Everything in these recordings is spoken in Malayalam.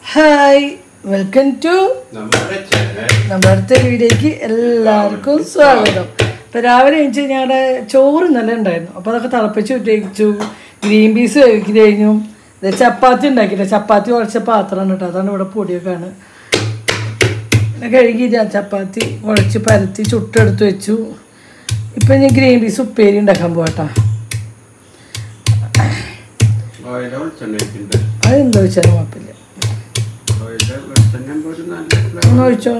ഹായ് വെൽക്കം ടു നമ്മുടെ ചാനൽ നമ്മുടെ അടുത്ത വീഡിയോക്ക് എല്ലാവർക്കും സ്വാഗതം ഇപ്പം രാവിലെ എണീച്ച് ഞങ്ങളുടെ ചോറ് ഇന്നലെ ഉണ്ടായിരുന്നു അപ്പോൾ അതൊക്കെ തിളപ്പിച്ച് വിട്ടേച്ചു ഗ്രീൻ പീസ് വേവിക്ക് കഴിഞ്ഞു ഇത് ചപ്പാത്തി ഉണ്ടാക്കിയില്ല ചപ്പാത്തി കുഴച്ച പാത്രമാണ് കേട്ടോ അതാണ് ഇവിടെ പൊടിയൊക്കെയാണ് പിന്നെ കഴുകി ഞാൻ ചപ്പാത്തി കുഴച്ച് പരത്തി ചുട്ടെടുത്ത് വെച്ചു ഇപ്പം ഞാൻ ഗ്രീൻ പീസ് ഉപ്പേരി ഉണ്ടാക്കാൻ പോകട്ടോ ഓയില വെളിച്ചെണ്ണ ഒഴിക്കുന്നുണ്ട് അതെന്താ വെച്ചാൽ കുഴപ്പമില്ല ഓയില വെളിച്ചെണ്ണ ഒരു നല്ല ഒന്ന് ഒഴിച്ചോ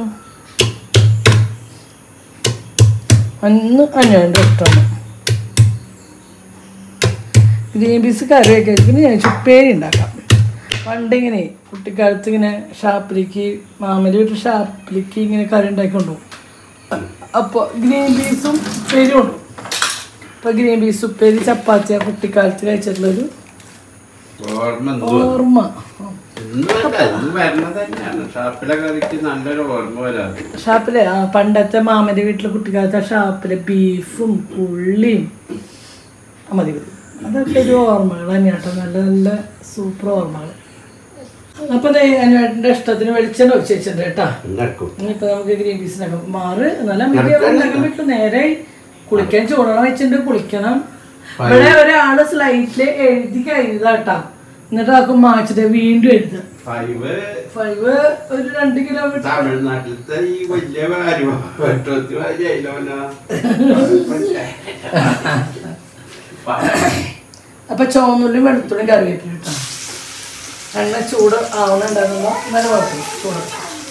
അന്ന് അഞ്ഞൂറിൻ്റെ ഇഷ്ടമാണ് ഗ്രീൻ പീസ് കറി വെക്കുന്നതിന് ഞാൻ ഉപ്പേരി ഉണ്ടാക്കാം പണ്ടിങ്ങനെ കുട്ടിക്കാലത്ത് ഇങ്ങനെ ഷാപ്പിലേക്ക് മാമൻ്റെ വീട്ടിൽ ഷാപ്പിലേക്ക് ഇങ്ങനെ കറി ഉണ്ടാക്കി കൊണ്ടുപോകും അപ്പോൾ ഗ്രീൻ പീസും ഉപ്പേരി കൊണ്ടുപോകും അപ്പോൾ ഗ്രീൻ പീസ് ഉപ്പേരി ചപ്പാത്തിയാണ് കുട്ടിക്കാലത്ത് കഴിച്ചിട്ടുള്ളൊരു ഓർമ്മ ഓർമ്മ ഇന്നല്ല ഇന്ന് വരണത് തന്നെയാണ് ഷാപ്പിലെ കറിക്ക് നല്ലൊരു ഓർമ്മ വരാതെ ഷാപ്പിലെ ആ പണ്ടത്തെ മാമൻ്റെ വീട്ടിലെ കുട്ടിക്കാലത്തെ ഷാപ്പിലെ ബീഫും ഉള്ളിയും ആ, മതി മതി അതൊക്കെ ഒരു ഓർമ്മകൾ തന്നെയാട്ടോ നല്ല നല്ല സൂപ്പർ ഓർമ്മകൾ അപ്പം അനുവേട്ടൻ്റെ ഇഷ്ടത്തിന് വെളിച്ചെണ്ണ ഒഴിച്ച് വെച്ചിട്ടുണ്ട് കേട്ടാ ഉണ്ടാക്കും ഇനിയിപ്പോൾ നമുക്ക് ഗ്രീൻ പീസിനൊക്കെ മാറ് നല്ല ഉണ്ടാക്കാൻ പറ്റും നേരെ കുളിക്കാൻ ചൂടണം വെച്ചിട്ടുണ്ട് കുളിക്കണം ഇവിടെ ഒരാള് സ്ലൈറ്റില് എഴുതി കഴിഞ്ഞതാട്ടാ എന്നിട്ട് ആക്കും മാച്ചിട്ട് വീണ്ടും എഴുതുക ഫൈവ് ഫൈവ് ഒരു രണ്ട് കിലോമീറ്റർ തമിഴ്നാട്ടിലത്തെ ഈ വലിയ കാര്യം വെട്ടത്തി വാരിയായില്ലോന അപ്പൊ ചുവന്നുള്ളിയും വെളുത്തുള്ളിയും കറിവേപ്പില കേട്ടോ എണ്ണ ചൂട് ആവണുണ്ടായിരുന്നല്ലോ നല്ല കുഴപ്പമില്ല ചൂട്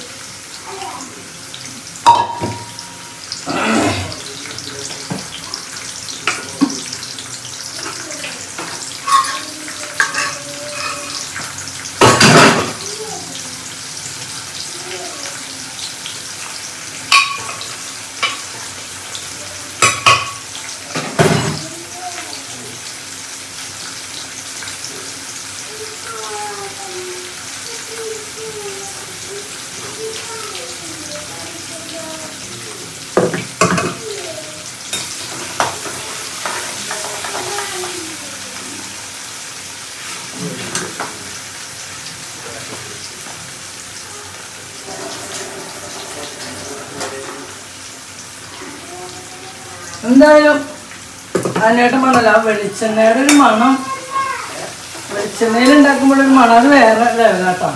എന്തായാലും അതിനായിട്ട് മണല വെളിച്ചെണ്ണയുടെ ഒരു മണം വെളിച്ചെണ്ണയിൽ ഉണ്ടാക്കുമ്പോഴൊരു മണം അത് വേറെ ലെവലാട്ടോ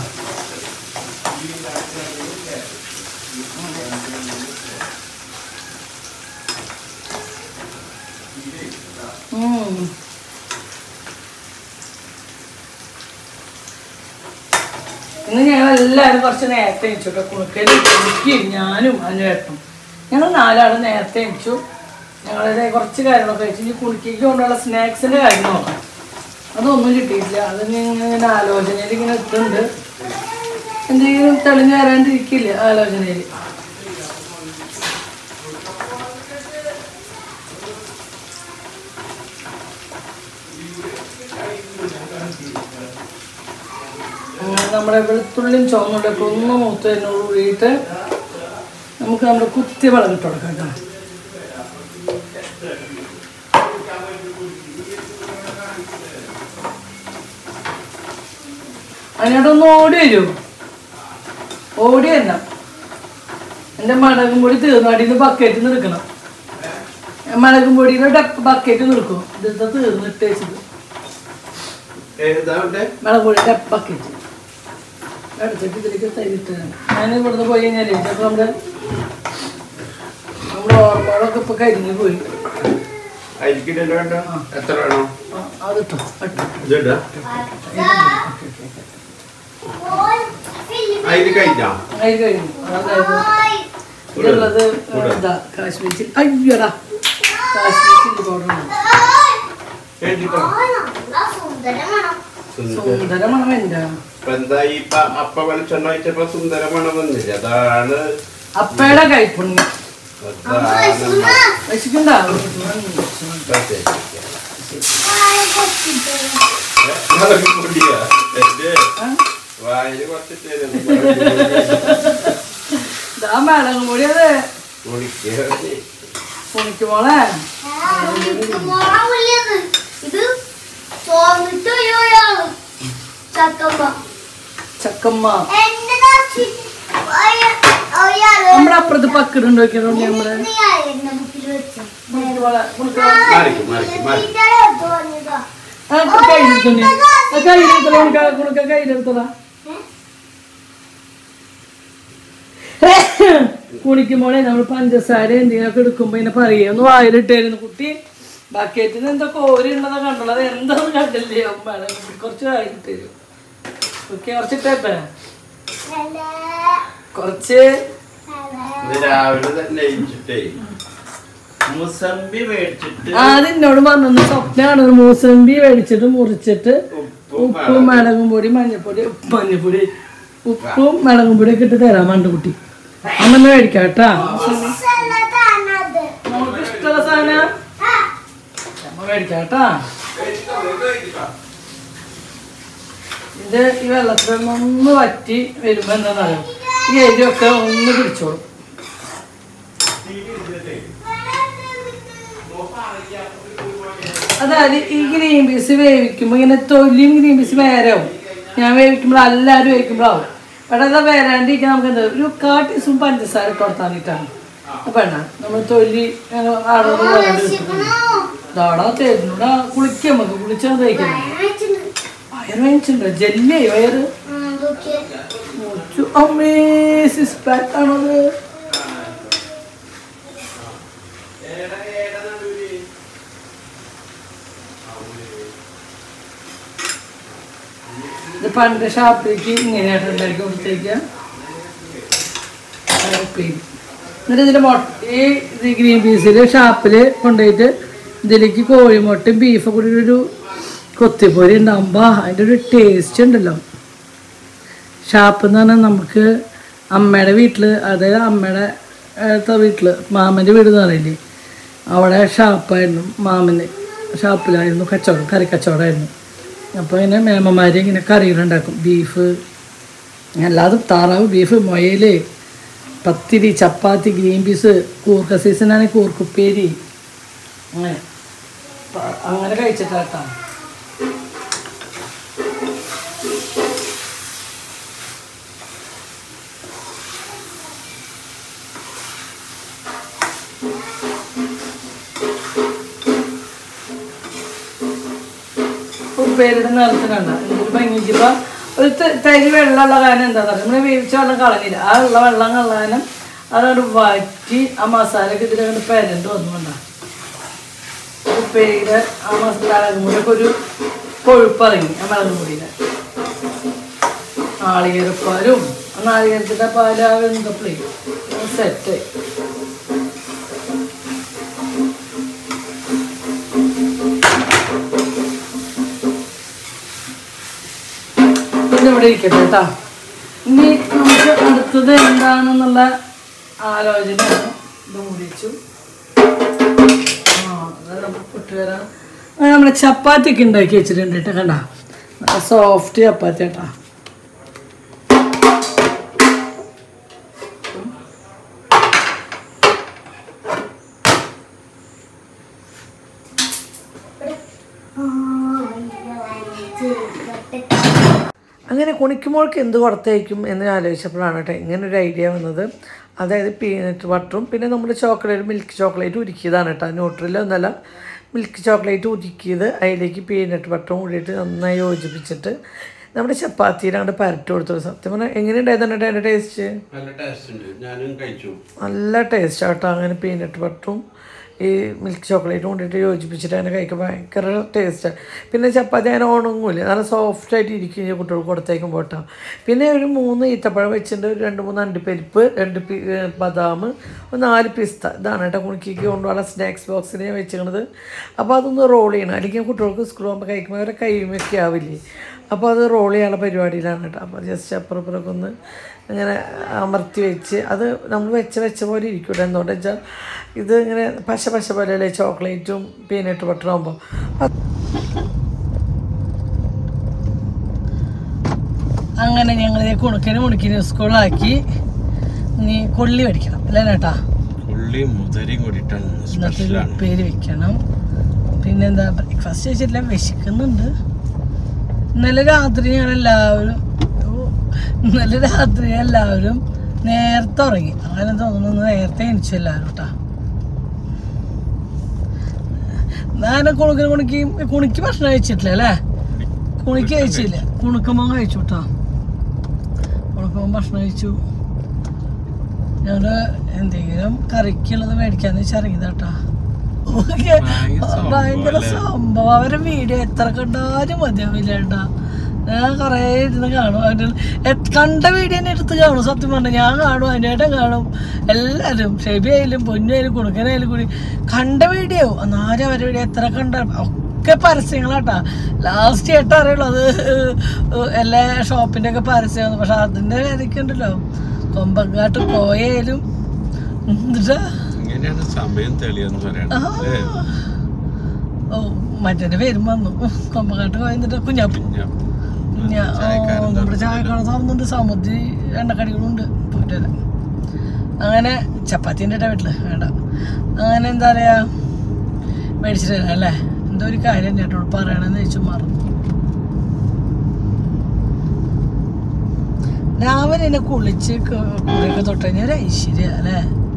ഉം. ഇന്ന് ഞങ്ങൾ എല്ലാവരും കുറച്ച് നേരത്തെ എണിച്ചു കേട്ടോ കുണുക്കലും കുണിക്കും ഞാനും അനുവേട്ടും ഞങ്ങൾ നാലാളും നേരത്തെ എണിച്ചു ഞങ്ങളുടെ കുറച്ച് കാര്യങ്ങളൊക്കെ കഴിച്ചു ഇനി കുണിക്കേക്ക് കൊണ്ടുള്ള സ്നാക്സിൻ്റെ കാര്യം നോക്കാം അതൊന്നും കിട്ടിയിട്ടില്ല അത് ഇങ്ങനെ ആലോചനയിൽ ഇങ്ങനെ എത്തുന്നുണ്ട് എന്തെങ്കിലും തെളിഞ്ഞു വരാണ്ടിരിക്കില്ല ആലോചനയിൽ അങ്ങനെ നമ്മുടെ വെളുത്തുള്ളിയും ചുവന്നുള്ളിയൊക്കെ ഒന്ന് മൂത്തതിനോട് കൂടിയിട്ട് നമുക്ക് നമ്മുടെ കുത്തി വളം ഇട്ട് കൊടുക്കാം കേട്ടോ അതിനോടൊന്ന് ഓടി വരുമോ ഓടി തന്നെ എൻ്റെ മടകും പൊടി തീർന്നു അടിയിൽ ബക്കറ്റിൽ നിന്ന് എടുക്കണം മടകും പൊടിയുടെ ഡപ്പ് ബക്കറ്റ് നിൽക്കും ഇതിലത്തെ തീർന്നു ഇട്ട് വെച്ചത് ഏതാവട്ടെ മുളക് പൊടിയുടെ ബക്കറ്റ് എടുത്തിട്ട് ഇതിലേക്ക് തരിട്ടാണ് ഞാൻ ഇവിടുന്ന് പോയി കഴിഞ്ഞാലേ ചിലപ്പോൾ നമ്മുടെ നമ്മുടെ ഓർമ്മകളൊക്കെ ഇപ്പൊ കരിഞ്ഞു പോയി അരിക്കില്ലല്ലോ വേണ്ട എത്ര വേണോ ആ, അതിട്ടോ ഇട്ടോ ഇതിടാ അതിൽ കഴിഞ്ഞാ അതിൽ കഴിഞ്ഞു അതായത് ഇതുള്ളത് ഇതാ കാശ്മീർ ചില്ലി അയ്യടാ കാശ്മീർ ചില്ലി പൗഡറാണ് കേട്ടിട്ടോ സുന്ദരമാണ് എൻ്റെ ഇപ്പൊ എന്താ ഈ പ- അപ്പ വെളിച്ചെണ്ണ ഒഴിച്ചപ്പോ സുന്ദര മണം വന്നില്ല അതാണ് അപ്പയുടെ കൈപ്പുണ്യം അതാണ് വിശക്കണ്ട പ്രത്യേകിച്ച്. മുളക് പൊടിയാ? എന്റെ വായില് കുറച്ചിട്ടേരുന്നു മുളക് പൊടി. ഇതാ മുളകും പൊടി അതെ പൊടിക്ക്. കുണിക്ക് മോളെ ഇത് ചോന്നിട്ട് ഒരാള് ചക്കമ്മ ചക്ക ഉറക്കമ്മ നമ്മുടെ അപ്പുറത്ത് പക്കിടുണ്ട് നോക്കിയത് നമ്മുടെ മാറിക്കും മാറിക്കും മാറി കയ്യിലെടുത്തോണ്ട് കയ്യിലെടുത്തോ കുണുക്ക കയ്യിലെടുത്തതാ കുണിക്കുമ്പോഴേ നമ്മൾ പഞ്ചസാര എന്തെങ്കിലുമൊക്കെ എടുക്കുമ്പോ ഇങ്ങനെ പറയുക ഒന്ന് വായിലിട്ടായിരുന്നു കുട്ടി ബക്കറ്റിന് എന്താ കോരി ഉണ്ടെന്നാ കണ്ടുള്ളത് എന്താന്ന് കണ്ടില്ലേ അമ്മ കുറച്ച് വായിലിട്ട് തരും ഓക്കെ കുറച്ചിട്ടേ കുറച്ച് ഇത് രാവിലെ തന്നെ ഇച്ചിട്ടേ മുസമ്പി മേടിച്ചിട്ട് ആദ്യം എന്നോട് പറഞ്ഞു സ്വപ്നമാണ് മൂസമ്പി മേടിച്ചിട്ട് മുറിച്ചിട്ട് ഉപ്പും മിളകും പൊടി മഞ്ഞപ്പൊടി ഉപ്പ് മഞ്ഞപ്പൊടി ഉപ്പും മിളകും പൊടി ഒക്കെ ഇട്ട് തരാം മണ്ടുകുട്ടി അമ്മ ഒന്ന് മേടിക്കാം കേട്ടാ നമുക്ക് ഇഷ്ടമുള്ള സാധനം അമ്മ മേടിക്കാം കേട്ടാ ഇത് ഈ വെള്ളത്തിൽ ഒന്ന് വറ്റി വരുമ്പോ എന്താണെന്നറിയോ ഈ എരിയൊക്കെ ഒന്ന് പിടിച്ചോളും അതായത് ഈ ഗ്രീൻ പീസ് വേവിക്കുമ്പോൾ ഇങ്ങനെ തൊലിയും ഗ്രീൻ പീസ് വേരാവും ഞാൻ വേവിക്കുമ്പോൾ എല്ലാവരും വേവിക്കുമ്പോഴാവും പക്ഷേ അത് വേരാണ്ടിരിക്കാൻ നമുക്ക് എന്താ ഒരു കാ ടീസ്പൂൺ പഞ്ചസാര ഇട്ട് കൊടുത്താന്നിട്ടാണ് അപ്പം വേണ്ട നമ്മൾ തൊലി ആടോട് ദാടാ തരുന്നൂടാ കുളിക്കാം നമുക്ക് കുളിച്ചാൽ തേക്കണം വയറ് വേവിച്ചിട്ടുണ്ടോ ജെല്ലേ വയറ് മുറിച്ചു. അമ്മേ സിസ് പാക്ക് ആണത് ഇത് പണ്ട് ഷാപ്പിലേക്ക് ഇങ്ങനെയാണ് ഉണ്ടാക്കി കൊടുത്തേക്കുക ഉപ്പേരി എന്നിട്ട് ഇതിൻ്റെ മുട്ട ഈ ഇത് ഗ്രീൻ പീസിൽ ഷാപ്പിൽ കൊണ്ടുപോയിട്ട് ഇതിലേക്ക് കോഴിമുട്ടയും ബീഫും കൂടി ഒരു കൊത്തിപ്പൊരി ഉണ്ടാകുമ്പോൾ അതിൻ്റെ ഒരു ടേസ്റ്റ് ഉണ്ടല്ലോ ഷാപ്പ് എന്ന് പറഞ്ഞാൽ നമുക്ക് അമ്മയുടെ വീട്ടിൽ അതായത് അമ്മയുടെ അടുത്ത വീട്ടിൽ മാമൻ്റെ വീട് എന്ന് പറയില്ലേ അവിടെ ഷാപ്പായിരുന്നു മാമന് ഷാപ്പിലായിരുന്നു കച്ചവടം കറി കച്ചവടമായിരുന്നു അപ്പോൾ ഇങ്ങനെ മേമന്മാർ ഇങ്ങനെ കറികളുണ്ടാക്കും ബീഫ് അല്ലാതെ താറാവ് ബീഫ് മുയൽ പത്തിരി ചപ്പാത്തി ഗ്രീൻ പീസ് കൂർക്ക സീസണാണെങ്കിൽ കൂർക്കുപ്പേരി അങ്ങനെ പ- അങ്ങനെ കഴിച്ചിട്ടാട്ടാ ഉപ്പേരിയുടെ നിറത്ത് കണ്ട എന്തൊരു ഭംഗിച്ചിപ്പോ ഒരു ത- തരി വെള്ളമുള്ള കാരണം എന്താ പറയുക നമ്മൾ വേവിച്ച വെള്ളം കളഞ്ഞില്ല ആ ഉള്ള വെള്ളം കളയാനും അതങ്ങോട്ട് വറ്റി ആ മസാലയൊക്കെ ഇതിലങ്ങോട്ട് പെരണ്ട് വന്നുകൊണ്ട ഉപ്പേരിയുടെ ആ മസാല കൂടിയൊക്കെ ഒരു കൊഴുപ്പിറങ്ങി ആ മുളകും പൊടിയുടെ നാളികേരപ്പാലും ആ നാളികേരത്തിൻ്റെ പാല് ആ വെന്തപ്പളേ സെറ്റ് ഇത് ഇവിടെ ഇരിക്കട്ടെ കേട്ടോ ഇനി നമുക്ക് അടുത്തത് എന്താണെന്നുള്ള ആലോചനയാണ് ഇത് മുടിച്ചു ആ അത് നമുക്ക് പുട്ടുവരാം നമ്മൾ ചപ്പാത്തി ഒക്കെ ഉണ്ടാക്കി വെച്ചിട്ടുണ്ട് കേട്ടോ കണ്ട സോഫ്റ്റ് ചപ്പാത്തി കേട്ടോ അങ്ങനെ കുണിക്കുമ്പോൾക്ക് എന്ത് കൊടുത്തയക്കും എന്ന് ആലോചിച്ചപ്പോഴാണ് കേട്ടോ ഇങ്ങനെ ഒരു ഐഡിയ വന്നത് അതായത് പീനട്ട് ബട്ടറും പിന്നെ നമ്മൾ ചോക്ലേറ്റ് മിൽക്ക് ചോക്ലേറ്റ് ഉരുക്കിയതാണ് കേട്ടോ ന്യൂട്രലൊന്നല്ല മിൽക്ക് ചോക്ലേറ്റ് ഉരുക്കിയത് അതിലേക്ക് പീനട്ട് ബട്ടറും കൂടിയിട്ട് നന്നായി യോജിപ്പിച്ചിട്ട് നമ്മുടെ ചപ്പാത്തിയിൽ അങ്ങോട്ട് പരട്ട് കൊടുത്തു സത്യം പറഞ്ഞാൽ എങ്ങനെയുണ്ടായിരുന്നു കേട്ടോ അതിൻ്റെ ടേസ്റ്റ് നല്ല ടേസ്റ്റ് ഉണ്ട് ഞാനും കഴിച്ചു നല്ല ടേസ്റ്റ് ആട്ടോ അങ്ങനെ പീനട്ട് ബട്ടറും ഈ മിൽക്ക് ചോക്ലേറ്റും കൊണ്ടിട്ട് യോജിപ്പിച്ചിട്ട് അങ്ങനെ കഴിക്കാൻ ഭയങ്കര ടേസ്റ്റാണ് പിന്നെ ചപ്പാത്തി അങ്ങനെ ഉണങ്ങൂല നല്ല സോഫ്റ്റ് ആയിട്ട് ഇരിക്കും ഈ കുട്ടികൾക്ക് കൊടുത്തേക്കും പോട്ടോ പിന്നെ ഒരു മൂന്ന് ഈത്തപ്പഴം വെച്ചിട്ടുണ്ട് ഒരു രണ്ട് മൂന്ന് അണ്ടിപ്പരിപ്പ് രണ്ട് പി ഏർ ബദാം ഒരു നാല് പിസ്ത ഇതാണ് കേട്ടോ കുണിക്കിക്ക് കൊണ്ടുപോകാൻ സ്നാക്സ് ബോക്സിൽ ഞാൻ വെച്ചിരിക്കണത് അപ്പോൾ അതൊന്ന് റോൾ ചെയ്യണം അല്ലെങ്കിൽ കുട്ടികൾക്ക് സ്കൂൾ പോകുമ്പോൾ കഴിക്കുമ്പോൾ അവരെ കൈമൊക്കെ ആവില്ലേ അപ്പോൾ അത് റോൾ ചെയ്യാനുള്ള പരിപാടിയിലാണ് കേട്ടോ അപ്പോൾ ജസ്റ്റ് അപ്പുറം ഇപ്പുറമൊക്കെ ഒന്ന് ഇങ്ങനെ അമർത്തി വെച്ച് അത് നമ്മൾ വെച്ച വെച്ച പോലെ ഇരിക്കൂട്ടെ എന്തുകൊണ്ട് വെച്ചാൽ ഇത് ഇങ്ങനെ പശ പശ പോലെയല്ലേ ചോക്ലേറ്റും പീനട്ട് ബട്ടറും ആകുമ്പോൾ അങ്ങനെ ഞങ്ങൾ കുണുക്കനെ മുണുക്കിന് സ്കൂളാക്കി നീ കൊള്ളി മേടിക്കണം അല്ലേ ചേട്ടാ ഉള്ളിയും മുതരിയും കൂടിയിട്ടാണ് എന്നിട്ട് ഒരു സ്പെഷ്യലാണ് ഉപ്പേരി വെക്കണം പിന്നെന്താ ബ്രേക്ക്ഫാസ്റ്റ് കഴിച്ചിട്ടില്ല വിശക്കുന്നുണ്ട് ഇന്നലെ രാത്രി ഞങ്ങൾ എല്ലാവരും ഓ, ഇന്നലെ രാത്രി എല്ലാവരും നേരത്തെ ഉറങ്ങി അങ്ങനെ തോന്നുന്നു നേരത്തെ എണിച്ചു എല്ലാവരും കേട്ടാ ഞാൻ കുണുക്കിന് കുണിക്ക് കുണിക്ക് ഭക്ഷണം കഴിച്ചിട്ടില്ല അല്ലേ കുണിക്ക് കഴിച്ചില്ല കുണുക്കുമ്പോൾ കഴിച്ചു കേട്ടോ കുണുക്കുമ്പോൾ ഭക്ഷണം കഴിച്ചു ഞങ്ങള് എന്തെങ്കിലും കറിക്കുള്ളത് മേടിക്കാന്ന് വെച്ചാൽ ഇറങ്ങിയതാട്ടാ ഭയങ്കര സംഭവം അവരെ വീഡിയോ എത്ര കണ്ടാലും മതിയാവില്ല ഏട്ടാ ഞാൻ കുറേ ഇരുന്ന് കാണും അതിന് എ- കണ്ട വീഡിയോ തന്നെ എടുത്ത് കാണും സത്യം പറഞ്ഞാൽ ഞാൻ കാണും അതിനേട്ടൻ കാണും എല്ലാവരും ഷെബി ആയാലും പൊന്നായാലും കുണുക്കനായാലും കൂടി കണ്ട വീഡിയോ എന്നാലും അവരെ വീഡിയോ എത്ര കണ്ട ഒക്കെ പരസ്യങ്ങളാട്ടാ ലാസ്റ്റ് ആയിട്ട് അറിയുള്ളൂ അത് എല്ലാ ഷോപ്പിൻ്റെ ഒക്കെ പരസ്യമാണ് പക്ഷെ അതിൻ്റെ വിലക്കുണ്ടല്ലോ കൊമ്പങ്കാട്ട് കോയാലും എന്നിട്ടാ ഇങ്ങനെയാണ് സമയം തെളിയെന്ന് പറയണത് അല്ലേ? ഓ മറ്റേ പേരും വന്നു കൊമ്പങ്കാട്ട് കോയ എന്നിട്ട് കുഞ്ഞാപ്പു ഞാൻ കുഞ്ഞാ ഓ നമ്മുടെ ചായക്കട തുറന്നുണ്ട് സമുദ്രി എണ്ണക്കടികളുണ്ട് പോയിട്ട് വരാം അങ്ങനെ ചപ്പാത്തിൻ്റെ ഇട്ട വീട്ടില് വേണ്ട അങ്ങനെ എന്താ പറയാ മേടിച്ചിട്ട് തരാം അല്ലേ എന്തോ ഒരു കാര്യം ചേട്ടനോട് പറയണമെന്ന് ചോദിച്ചു മറന്നു രാവിലെ എന്നെ കുളിച്ച് ക- കുളിയൊക്കെ തൊട്ട് കഴിഞ്ഞാൽ ഒരു ഐശ്വര്യ അല്ലേ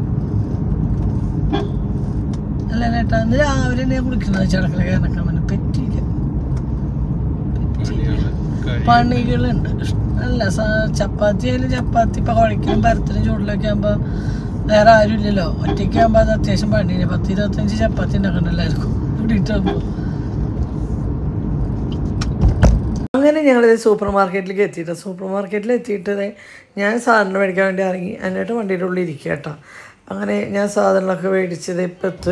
അല്ല ചേട്ടാ ഇന്ന് രാവിലെ എന്നെ കുളിക്കുന്നത് ചടക്കിലെ കയറക്കാൻ പറ്റില്ല പറ്റിയില്ല പണികള് കഴിയും. പണികളുണ്ട് അല്ല സ- ചപ്പാത്തി ആയാലും ചപ്പാത്തി ഇപ്പൊ കുഴക്കലും പരത്തിലും ചൂടിലൊക്കെ ആകുമ്പോ വേറെ ആരും ഇല്ലല്ലോ ഒറ്റയ്ക്ക് ആകുമ്പോ അത് അത്യാവശ്യം പണിയില്ല പത്ത് ഇരുപത്തഞ്ച് ചപ്പാത്തി ഉണ്ടാക്കണ്ട എല്ലാവർക്കും കൂടിയിട്ടാകുമ്പോ അങ്ങനെ ഞങ്ങൾ സൂപ്പർ മാർക്കറ്റിലേക്ക് എത്തിയിട്ട് സൂപ്പർ മാർക്കറ്റിൽ എത്തിയിട്ട് ദേ ഞാൻ സാധനം മേടിക്കാൻ വേണ്ടി ഇറങ്ങി എന്നിട്ട് വണ്ടിയുടെ ഉള്ളിൽ ഇരിക്കുക കേട്ടോ അങ്ങനെ ഞാൻ സാധനങ്ങളൊക്കെ മേടിച്ചത് ഇപ്പം എത്തി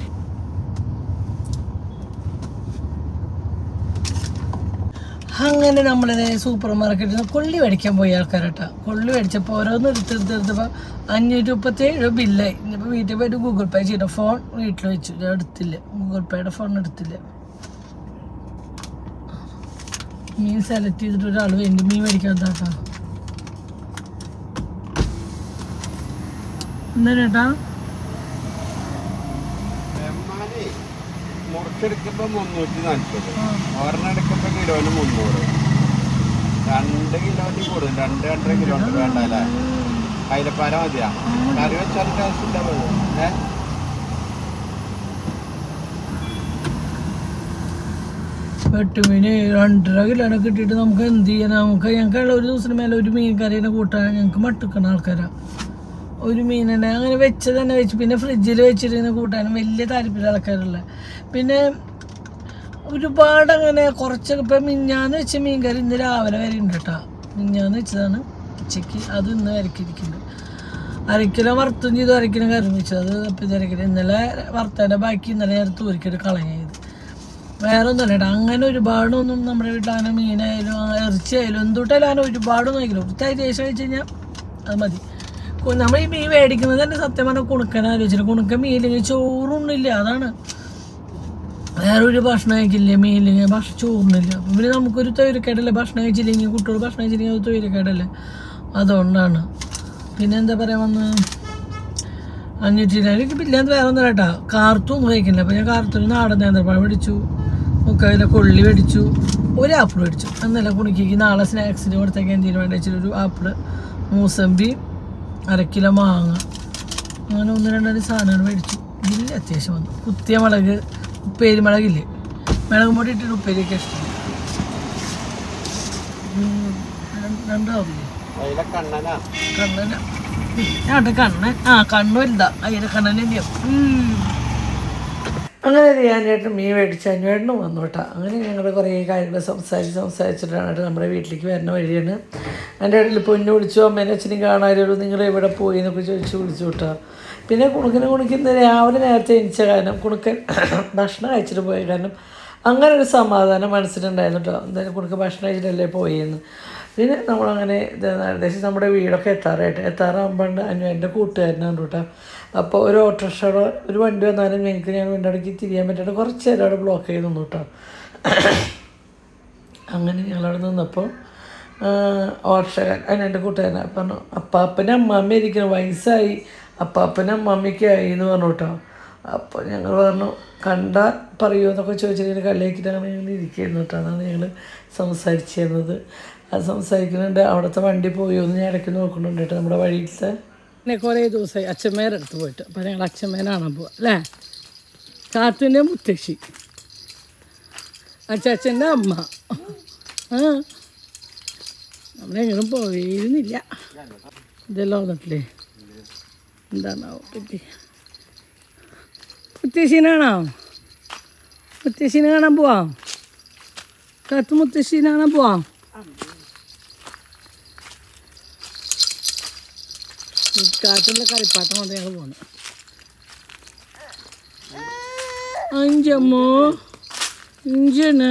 അങ്ങനെ നമ്മളിത് സൂപ്പർ മാർക്കറ്റിൽ നിന്ന് കൊള്ളി മേടിക്കാൻ പോയി ആൾക്കാരട്ടാ കൊള്ളി മേടിച്ചപ്പോൾ ഓരോന്ന് എടുത്തെടുത്ത് എടുത്തപ്പോൾ അഞ്ഞൂറ്റി മുപ്പത്തേഴ് രൂപ ബില്ലായി ഇനിയിപ്പോൾ വീട്ടിൽ പോയിട്ട് ഗൂഗിൾ പേ ചെയ്ത ഫോൺ വീട്ടിൽ വെച്ചു ഞാൻ എടുത്തില്ല ഗൂഗിൾ പേയുടെ ഫോൺ എടുത്തില്ല മീൻ സെലക്ട് ചെയ്തിട്ട് ഒരാൾ വേണ്ടി മീൻ മേടിക്കാത്താട്ടാ എന്താ ചേട്ടാ ചെമ്മാനേ മുറിച്ചെടുക്കുമ്പോ മുന്നൂറ്റി നാൽപ്പത് ആ. ഒരെണ്ണം എടുക്കുമ്പോ കിലോന് മുന്നൂറ് രണ്ട് കിലോന് കൂടുതൽ രണ്ട് രണ്ടര കിലോ ഉണ്ട് വേണ്ട അല്ലേ കൈലപ്പാര മതിയാ കറി വെച്ചാൽ ടേസ്റ്റ് ഉണ്ടാവുള്ളൂ ഏ വെട്ടുമീന് രണ്ടര കിലോനെ കിട്ടിയിട്ട് നമുക്ക് എന്ത് ചെയ്യാൻ നമുക്ക് ഞങ്ങൾക്ക് ഒരു ദിവസത്തിന് മേലെ ഒരു മീൻ കറീനെ കൂട്ടാൻ ഞങ്ങൾക്ക് മട്ടുക്കണ ആൾക്കാരാ ഒരു മീൻ തന്നെ അങ്ങനെ വെച്ചത് തന്നെ വെച്ച് പിന്നെ ഫ്രിഡ്ജിൽ വെച്ചിരുന്ന് കൂട്ടാനും വലിയ താല്പര്യം ആൾക്കാരുള്ള പിന്നെ ഒരുപാട് അങ്ങനെ കുറച്ചൊക്കെ ഇപ്പം മിഞ്ഞാന്ന് വെച്ച മീൻ കറി ഇന്ന് രാവിലെ വരെ ഉണ്ട് കേട്ടോ മിഞ്ഞാന്ന് വെച്ചതാണ് ഉച്ചയ്ക്ക് അത് ഇന്ന് വരക്കിരിക്കുന്നുണ്ട് അരക്കിലോ വറുത്തും ചെയ്തു അരക്കിലോ കറി വെച്ചത് അത് അപ്പം ഇത് അരക്കിലോ ഇന്നലെ വറുത്തതിൻ്റെ ബാക്കി ഇന്നലെ ഞാൻ തൂരിക്കിട്ട് കളഞ്ഞത് വേറെ ഒന്നുമല്ല കേട്ടോ അങ്ങനെ ഒരുപാടൊന്നും നമ്മുടെ വീട്ടിൽ അങ്ങനെ മീനായാലും ആ ഇറച്ചിയായാലും എന്തുട്ടായാലും അങ്ങനെ ഒരുപാടൊന്നും കഴിക്കില്ല ഒരു തൈര് ശേഷം കഴിച്ച് കഴിഞ്ഞാൽ അത് മതി കു- നമ്മൾ ഈ മീൻ മേടിക്കുന്നത് തന്നെ സത്യം പറഞ്ഞാൽ കുണുക്കൻ ആലോചിച്ചിട്ട് കുണുക്കൻ മീനില്ലെങ്കിൽ ചോറൊന്നുമില്ല അതാണ് വേറെ ഒരു ഭക്ഷണം കഴിക്കില്ല മീനില്ലെങ്കിൽ ഭക്ഷണം ചോറിനില്ല അപ്പം പിന്നെ നമുക്കൊരു തൊഴിലക്കേടല്ലേ ഭക്ഷണം കഴിച്ചില്ലെങ്കിൽ കുട്ടികൾ ഭക്ഷണം കഴിച്ചില്ലെങ്കിൽ അത് തൊഴിലക്കേടല്ലേ അതുകൊണ്ടാണ് പിന്നെ എന്താ പറയാൻ വന്ന് അഞ്ഞൂറ്റി എനിക്ക് ബില്ലാന്ന് വേറെ ഒന്നും കേട്ടാ കാർത്തൊന്നും കഴിക്കില്ല അപ്പം ഞാൻ കാർത്തൂര് നാടൻ നേന്ത്രപ്പഴം മേടിച്ചു മുക്കാവിലെ കൊള്ളി മേടിച്ചു ഒരു ആപ്പിൾ മേടിച്ചു എന്നല്ല കുണിക്കേക്ക് നാളെ സ്നാക്സിന് കൊടുത്തേക്ക് എന്തെങ്കിലും വേണ്ട വെച്ചിട്ട് ഒരു ആപ്പിള് മൂസമ്പി അര കിലോ മാങ്ങ അങ്ങനെ ഒന്ന് രണ്ടര സാധനങ്ങൾ മേടിച്ചു ബില്ല് അത്യാവശ്യം വന്നു കുത്തിയ മുളക് ഉപ്പേരി മുളകില്ലേ മുളക് പൊടി ഇട്ടിട്ട് ഉപ്പേരിയൊക്കെ ഇഷ്ടം രണ്ടാവില്ലേ അതിലെ കണ്ണനാ കണ്ണന ഞാട്ടെ കണ്ണൻ ആ കണ്ണു വലുതാ അയ്യനെ കണ്ണൻ തന്നെയോ അങ്ങനെ ഞാനേട്ടൻ മീൻ മേടിച്ച് അഞ്ഞുവേട്ടനും വന്നു കേട്ടോ അങ്ങനെ ഞങ്ങൾ കുറേ കാര്യങ്ങൾ സംസാരിച്ച് സംസാരിച്ചിട്ടാണ് കേട്ടോ നമ്മുടെ വീട്ടിലേക്ക് വരുന്ന വഴിയാണ് എൻ്റെ ഇടയിൽ പൊന്നു വിളിച്ചു അമ്മേനെ അച്ഛനും കാണാനുള്ളൂ നിങ്ങൾ എവിടെ പോയി എന്നൊക്കെ ചോദിച്ചു വിളിച്ചു കേട്ടോ പിന്നെ കുണുക്കിനെ കുണുക്കിന്ന് രാവിലെ നേരത്തെ എണിച്ച കാരണം കുണുക്കൻ ഭക്ഷണം കഴിച്ചിട്ട് പോയ കാരണം അങ്ങനെ ഒരു സമാധാനം മനസ്സിലുണ്ടായിരുന്നു കേട്ടോ എന്തായാലും കുണുക്ക് ഭക്ഷണം കഴിച്ചിട്ടല്ലേ പോയെന്ന് പിന്നെ നമ്മളങ്ങനെ ഇത് ഏകദേശം നമ്മുടെ വീടൊക്കെ എത്താറായിട്ട് എത്താറാകുമ്പോണ്ട് അനു എൻ്റെ കൂട്ടുകാരനാണ് കേട്ടോ അപ്പോൾ ഒരു ഓട്ടോറിക്ഷയുടെ ഒരു വണ്ടി വന്നാലും ഞങ്ങൾക്ക് ഞാൻ വീണ്ടും ഇടയ്ക്ക് തിരിയാൻ പറ്റാണ്ട് കുറച്ച് നേരം അവിടെ ബ്ലോക്ക് ചെയ്ത് നിന്നു കേട്ടോ അങ്ങനെ ഞങ്ങളവിടെ നിന്നപ്പോൾ ഓട്ടോറിക്ഷക്കാരൻ അതിന് എൻ്റെ കൂട്ടുകാരൻ പറഞ്ഞു അപ്പാപ്പനും അമ്മാമ്മ ഇരിക്കണം വയസ്സായി അപ്പാപ്പനും അമ്മാമ്മയ്ക്ക് ആയി എന്ന് പറഞ്ഞു കേട്ടോ അപ്പോൾ ഞങ്ങൾ പറഞ്ഞു കണ്ടാൽ പറയുമോ എന്നൊക്കെ ചോദിച്ചിട്ട് കളിയാക്കിയിട്ടാണ് ഞങ്ങൾ ഇരിക്കുന്നത് കേട്ടോ അതാണ് ഞങ്ങൾ സംസാരിച്ചിരുന്നത് അത് സംസാരിക്കുന്നുണ്ട് അവിടുത്തെ വണ്ടി പോയോ എന്ന് ഞാൻ ഇടയ്ക്ക് നോക്കുന്നുണ്ട് കേട്ടോ നമ്മുടെ വഴിയിലത്തെ പിന്നെ കുറേ ദിവസമായി അച്ഛമ്മേരെ അടുത്ത് പോയിട്ട് അപ്പോൾ ഞങ്ങൾ അച്ഛമ്മേനെ കാണാൻ പോവാം അല്ലേ കാത്തിൻ്റെ മുത്തശ്ശി അച്ചാച്ചൻ്റെ അമ്മ ആ നമ്മളെങ്ങനും പോയിരുന്നില്ല ഇതെല്ലാം വന്നിട്ടില്ലേ എന്താണാവോ പറ്റി മുത്തശ്ശീനാണോ മുത്തശ്ശീനെ കാണാൻ പോവാം കാത്തു മുത്തശ്ശീനെ കാണാൻ പോവാം കാറ്റുള്ള കളിപ്പാട്ടം കൊണ്ട് ഞങ്ങൾ പോണ് അഞ്ചമ്മോ അഞ്ചന്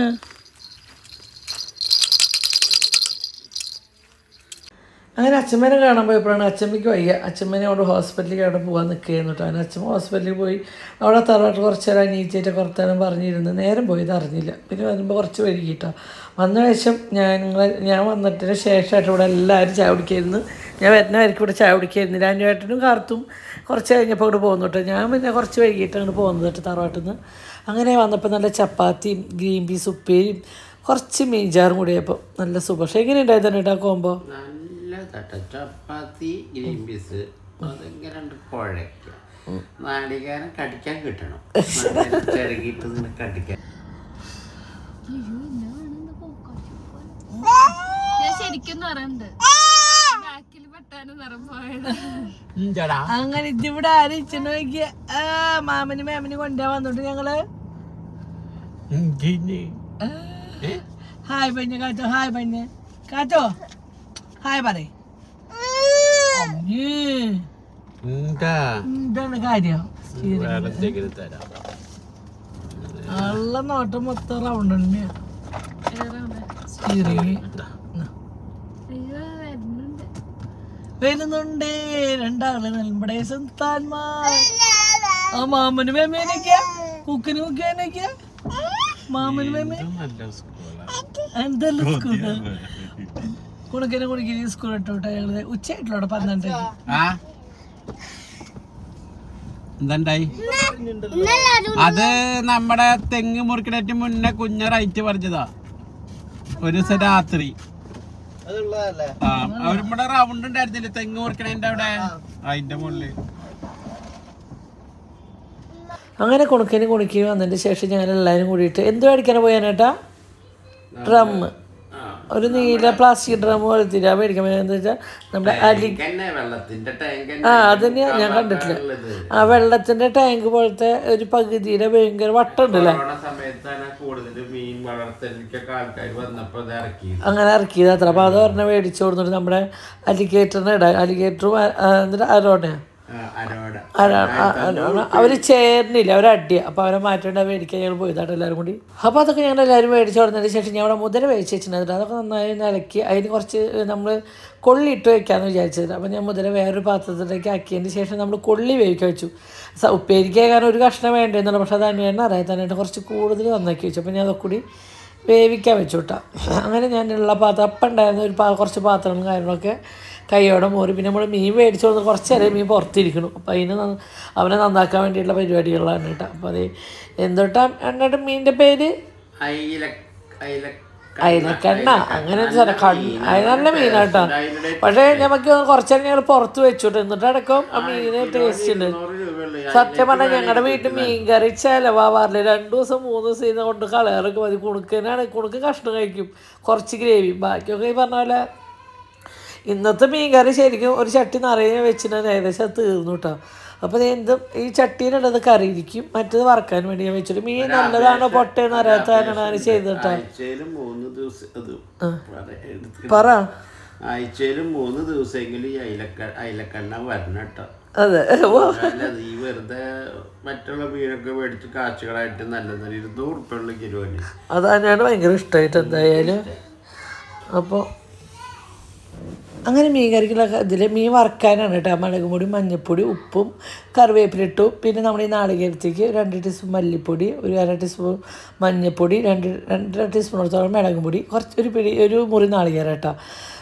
അങ്ങനെ അച്ഛമ്മേനെ കാണാൻ പോയപ്പോഴാണ് അച്ഛമ്മയ്ക്ക് വയ്യ അച്ഛമ്മേനെ അവിടെ ഹോസ്പിറ്റലിൽ അവിടെ പോകാൻ നിൽക്കുകയായിരുന്നു കേട്ടോ അങ്ങനെ അച്ഛമ്മ ഹോസ്പിറ്റലിൽ പോയി അവിടെ തറവാട്ട് കുറച്ച് നേരം അനീച്ചേറ്റ് കുറത്തേരം പറഞ്ഞിരുന്നു നേരം പോയത് അറിഞ്ഞില്ല പിന്നെ വരുമ്പോൾ കുറച്ച് വൈകിട്ടോ വന്ന ശേഷം ഞാൻ നിങ്ങളെ ഞാൻ വന്നിട്ടതിന് ശേഷമായിട്ട് ഇവിടെ എല്ലാവരും ചായ കുടിക്കായിരുന്നു ഞാൻ വരുന്ന വരയ്ക്ക് ഇവിടെ ചായ കുടിക്കായിരുന്നു രാജുവേട്ടനും കാർത്തും കുറച്ച് കഴിഞ്ഞപ്പോൾ ഇവിടെ പോകുന്നു കേട്ടോ ഞാൻ പിന്നെ കുറച്ച് വൈകിട്ടാണ് പോകുന്നത് കേട്ടോ തറവാട്ടിൽ നിന്ന് അങ്ങനെ വന്നപ്പോൾ നല്ല ചപ്പാത്തിയും ഗ്രീൻ പീസ് ഉപ്പേരിയും കുറച്ച് മീൻചാറും കൂടിയപ്പോൾ നല്ല സുഖം പക്ഷേ എങ്ങനെ ഉണ്ടായിരുന്നു കേട്ടോ കോമ്പോ നല്ല തട്ട ചപ്പാത്തി ഗ്രീൻ പീസ് അതിങ്ങനെ രണ്ട് കുഴയ്ക്കുക നാളികേരം കടിക്കാൻ കിട്ടണം നാളികേരം ചിരകിയിട്ട് ഇങ്ങനെ കടിക്കാൻ ഞാൻ ശരിക്കും നിറണ്ട് ബാക്കിൽ പെട്ടാണ് നിറം പോയത് അങ്ങനെ ഇതിവിടെ ആരും ഇച്ചിന് നോക്കിയ മാമന് മാമിന് കൊണ്ടുപോകാൻ വന്നിട്ട് ഞങ്ങള് ആ, ഹായ് പഞ്ഞ കാറ്റോ ഹായ് പഞ്ഞ കാറ്റോ ഹായ് പറയ് അമ്മേ, എന്താണ് കാര്യം നല്ല നോട്ടം മൊത്തം റൗണ്ട് തന്നെയാ സ്റ്റിയറിങ് അയ്യോ വരുന്നുണ്ട് വരുന്നുണ്ട് രണ്ടാള് നമ്മുടെ സുൽത്താൻമാർ ആ മാമന് മേമേനൊക്കെയാ കുക്കിന് കുക്കിയാനൊക്കെയാ മാമന് മേമേ എന്തെല്ലാം സ്കൂള് കുണക്കിനെ കുണിക്കിന് സ്കൂൾ ഇട്ടോട്ടെ ഞങ്ങള് ഉച്ചയായിട്ടുള്ള പന്ത്രണ്ട് ആ എന്തുണ്ടായി അത് നമ്മുടെ തെങ്ങ് മുറിക്കണേറ്റ് മുന്നേ കുഞ്ഞ റൈറ്റ് പറഞ്ഞതാ ഒരു ദിവസം രാത്രി ആ അവർ ഇവിടെ റൗണ്ട് ഉണ്ടായിരുന്നില്ലേ തെങ്ങ് മുറിക്കണേന്റെ അവിടെ അതിന്റെ മുകളില് അങ്ങനെ കുണക്കിന് കുണിക്കി വന്നതിന് ശേഷം ഞങ്ങൾ എല്ലാവരും കൂടിയിട്ട് എന്ത് മേടിക്കാനാ പോയാനേട്ടാ ഡ്രം ഒരു നീല പ്ലാസ്റ്റിക് ഡ്രം പോലത്തില്ല മേടിക്കാൻ പോയത് എന്താ വെച്ചാൽ നമ്മുടെ അലി തന്നെ വെള്ളത്തിന്റെ ടാങ്ക് ആ അതന്നെ ഞാൻ കണ്ടിട്ടില്ല ആ വെള്ളത്തിന്റെ ടാങ്ക് പോലത്തെ ഒരു പകുതിയുടെ ഭയങ്കര വട്ടം ഉണ്ടല്ലേ കൊറോണ സമയത്താണ് കൂടുതൽ മീൻ വളർത്തലിക്കൊക്കെ ആൾക്കാർ വന്നപ്പോ ഇത് ഇറക്കിയത് അങ്ങനെ ഇറക്കിയത് അത്ര അപ്പോൾ അത് പറഞ്ഞാൽ മേടിച്ചു കൊടുത്തിട്ട് നമ്മുടെ അലിഗേറ്ററിനെ ഇടാൻ അലിഗേറ്ററും എന്നിട്ട് അരോണയാണ് ആ, അരോട അവർ ചേർന്നില്ല അവർ അടിയ അപ്പോൾ അവരെ മാറ്റേണ്ട മേടിക്കാൻ ഞങ്ങൾ പോയതായിട്ട് എല്ലാവരും കൂടി അപ്പോൾ അതൊക്കെ ഞങ്ങൾ എല്ലാവരും മേടിച്ച് കൊടുത്തതിന് ശേഷം ഞാൻ അവിടെ മുതല മേടിച്ച് വെച്ചിട്ടുണ്ടായിരുന്നു അതൊക്കെ നന്നായി നിലക്കി അതിന് കുറച്ച് നമ്മൾ കൊള്ളി ഇട്ട് വെക്കാമെന്ന് വിചാരിച്ചത് അപ്പോൾ ഞാൻ മുതല വേറൊരു പാത്രത്തിലേക്ക് ആക്കിയതിന് ശേഷം നമ്മൾ കൊള്ളി വേവിക്കാൻ വെച്ചു സ- ഉപ്പേരിക്ക് കാരണം ഒരു കഷ്ണം വേണ്ടതെന്നുള്ളൂ പക്ഷേ അത് അന്വേഷണം അറിയാത്തതായിട്ട് കുറച്ച് കൂടുതൽ നന്നാക്കി വെച്ചു അപ്പോൾ ഞാൻ അതൊക്കെ കൂടി വേവിക്കാൻ വെച്ചു കേട്ടോ അങ്ങനെ ഞാനുള്ള പാത്രം അപ്പം ഉണ്ടായിരുന്ന ഒരു പാ കുറച്ച് പാത്രങ്ങളും കാര്യങ്ങളൊക്കെ കൈയോടെ മോറി പിന്നെ നമ്മൾ മീൻ മേടിച്ചു കൊടുത്ത് കുറച്ച് നേരം മീൻ പുറത്തിരിക്കണം അപ്പോൾ അതിന് നന്ന- അവനെ നന്നാക്കാൻ വേണ്ടിയിട്ടുള്ള പരിപാടികളാണ് കേട്ടോ അപ്പോൾ അത് എന്തൊട്ടാ എന്നിട്ട് മീനിൻ്റെ പേര് അയില അയില അയിലക്കണ്ണ അങ്ങനെ ഒരു സാധനം കണ്ണ് അത് നല്ല മീനാട്ടോ പക്ഷേ നമുക്ക് കുറച്ച് നേരം ഞങ്ങൾ പുറത്ത് വെച്ചോട്ടെ എന്നിട്ട് അടക്കം ആ മീനിന് ടേസ്റ്റ് ഉണ്ട് സത്യം പറഞ്ഞാൽ ഞങ്ങളുടെ വീട്ടിൽ മീൻ കറി ചിലവാറില്ല രണ്ടു ദിവസം മൂന്ന് ദിവസം ഇരുന്ന് കൊണ്ട് കളയാറൊക്കെ മതി കുണുക്കനാണ് കുണുക്ക് കഷ്ണം കഴിക്കും കുറച്ച് ഗ്രേവി ബാക്കിയൊക്കെ ഈ പറഞ്ഞ പോലെ ഇന്നത്തെ മീൻ കറി ശരിക്കും ഒരു ചട്ടി നിറയെ വെച്ചിട്ട് ഏകദേശം അത് തീർന്നു കേട്ടോ അപ്പോൾ എന്തും ഈ ചട്ടിയിലുള്ളത് കറി ഇരിക്കും മറ്റത് വറക്കാൻ വേണ്ടി ഞാൻ വെച്ചിട്ട് മീൻ നല്ലതാണോ പൊട്ടയെന്ന് അറിയാത്തതാണ് ഞാൻ ചെയ്തിട്ടോ ആഴ്ചയിൽ മൂന്ന് ദിവസം അത് പറ- എടുത്ത് പറ ആഴ്ചയിൽ മൂന്ന് ദിവസമെങ്കിലും ഈ അയിലക്ക അയിലക്കണ്ണ വരണം കേട്ടോ അതെ ഓ അല്ലാതെ ഈ വെറുതെ മറ്റുള്ള മീനൊക്കെ മേടിച്ച് കാച്ചുകളായിട്ട് നല്ല നല്ല ഇരുന്നൂറ് ഉറുപ്പുള്ള കിലോന് അത് തന്നെയാണ് ഭയങ്കര ഇഷ്ടമായിട്ട് എന്തായാലും അപ്പോൾ അങ്ങനെ മീൻ കറിക്കുള്ള ഇതിൽ മീൻ വറക്കാനാണ് കേട്ടോ മുളക് പൊടി മഞ്ഞൾപ്പൊടി ഉപ്പും കറിവേപ്പിലിട്ടു പിന്നെ നമ്മൾ ഈ നാളികേരത്തേക്ക് രണ്ട് ടീസ്പൂൺ മല്ലിപ്പൊടി ഒരു അര ടീസ്പൂൺ മഞ്ഞൾപ്പൊടി രണ്ട് രണ്ടര ടീസ്പൂണത്തോളം മുളക് പൊടി കുറച്ച് ഒരു പിടി ഒരു മുറി നാളികേരം കേട്ടോ